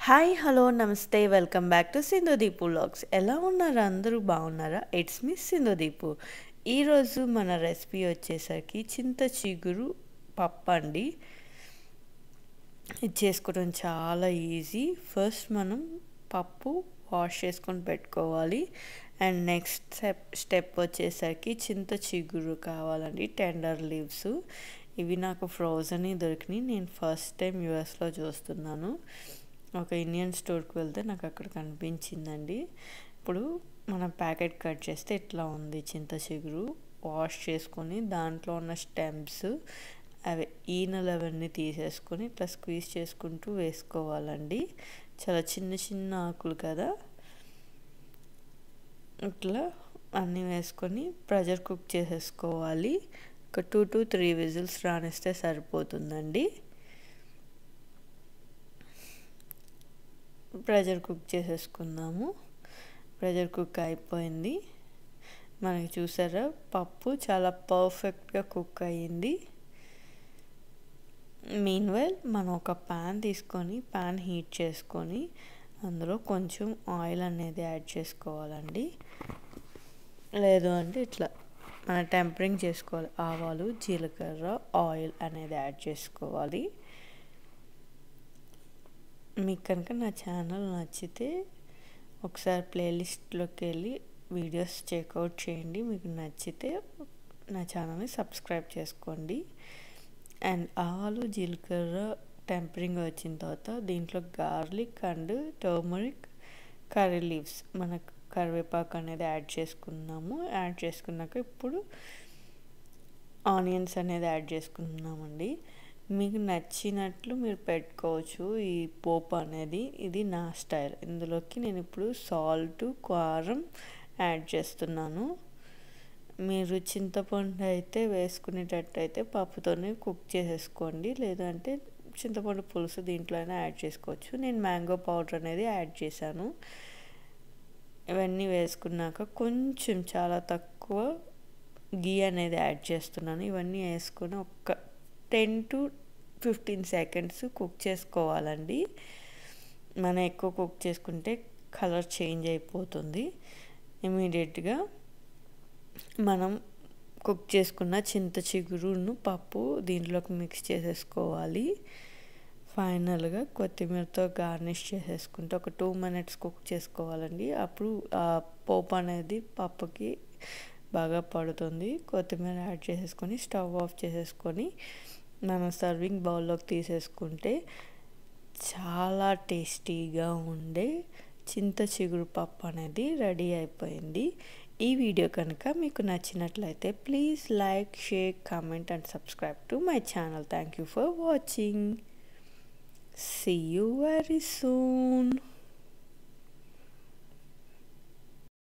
hi hello నమస్తే welcome back to Sindhudeepu vlogs ఎలా ఉన్నారు అందరూ బాగున్నారా ఇట్స్ మీ సింధుదీపు ఈరోజు మన రెసిపీ వచ్చేసరికి చింత చిగురు పప్పు అండి ఇది చేసుకోవడం చాలా ఈజీ ఫస్ట్ మనం పప్పు వాష్ చేసుకొని పెట్టుకోవాలి అండ్ నెక్స్ట్ స్టెప్ స్టెప్ వచ్చేసరికి చింత చిగురు కావాలండి టెండర్ లీవ్స్ ఇవి నాకు ఫ్రోజన్ దొరికినాయి నేను ఫస్ట్ టైం యూఎస్లో చూస్తున్నాను ఒక ఇండియన్ స్టోర్కి వెళ్తే నాకు అక్కడ కనిపించిందండి ఇప్పుడు మనం ప్యాకెట్ కట్ చేస్తే ఇట్లా ఉంది చింత చిగురు వాష్ చేసుకొని దాంట్లో ఉన్న స్టెమ్స్ అవి ఈనెలు అవన్నీ తీసేసుకొని ఇట్లా స్క్వీజ్ చేసుకుంటూ వేసుకోవాలండి చాలా చిన్న చిన్న ఆకులు కదా ఇట్లా అన్నీ వేసుకొని ప్రెషర్ కుక్ చేసేసుకోవాలి ఒక టూ టు త్రీ విజిల్స్ రానిస్తే సరిపోతుందండి ప్రెషర్ కుక్ చేసేసుకుందాము ప్రెషర్ కుక్ అయిపోయింది మనకి చూసారా పప్పు చాలా పర్ఫెక్ట్గా కుక్ అయ్యింది మీన్వెల్ మనం ఒక ప్యాన్ తీసుకొని ప్యాన్ హీట్ చేసుకొని అందులో కొంచెం ఆయిల్ అనేది యాడ్ చేసుకోవాలండి లేదు అంటే ఇట్లా మన టెంపరింగ్ చేసుకోవాలి ఆవాలు జీలకర్ర ఆయిల్ అనేది యాడ్ చేసుకోవాలి మీకు కనుక నా ఛానల్ నచ్చితే ఒకసారి ప్లేలిస్ట్లోకి వెళ్ళి వీడియోస్ చెక్అవుట్ చేయండి మీకు నచ్చితే నా ఛానల్ని సబ్స్క్రైబ్ చేసుకోండి అండ్ ఆవాలు జీలకర్ర టెంపరింగ్ వచ్చిన తర్వాత దీంట్లో garlic and turmeric curry leaves మనకు కరివేపాకు అనేది యాడ్ చేసుకున్నాము యాడ్ చేసుకున్నాక ఇప్పుడు ఆనియన్స్ అనేది యాడ్ చేసుకున్నామండి మీకు నచ్చినట్లు మీరు పెట్టుకోవచ్చు ఈ పోపు అనేది ఇది నా స్టైల్ ఇందులోకి నేను ఇప్పుడు సాల్ట్ కారం యాడ్ చేస్తున్నాను మీరు చింతపండు అయితే వేసుకునేటట్టయితే పప్పుతోనే కుక్ చేసేసుకోండి లేదంటే చింతపండు పులుసు దీంట్లో అయినా యాడ్ చేసుకోవచ్చు నేను మ్యాంగో పౌడర్ అనేది యాడ్ చేశాను ఇవన్నీ వేసుకున్నాక కొంచెం చాలా తక్కువ గీ అనేది యాడ్ చేస్తున్నాను ఇవన్నీ వేసుకొని ఒక ten to fifteen seconds cook చేసుకోవాలండి మనం ఎక్కువ కుక్ చేసుకుంటే కలర్ చేంజ్ అయిపోతుంది ఇమీడియట్గా మనం కుక్ చేసుకున్న చింత చిగురును పప్పు దీంట్లోకి మిక్స్ చేసేసుకోవాలి ఫైనల్గా కొత్తిమీరతో గార్నిష్ చేసేసుకుంటే ఒక టూ మినిట్స్ కుక్ చేసుకోవాలండి అప్పుడు ఆ పోపు అనేది పప్పుకి బాగా పడుతుంది కొత్తిమీర యాడ్ చేసేసుకొని స్టవ్ ఆఫ్ చేసేసుకొని మనం సర్వింగ్ బౌల్లోకి తీసేసుకుంటే చాలా టేస్టీగా ఉండే చింత చిగురు పప్పు అనేది రెడీ అయిపోయింది ఈ వీడియో కనుక మీకు నచ్చినట్లయితే please like share comment and subscribe to my channel thank you for watching see you very soon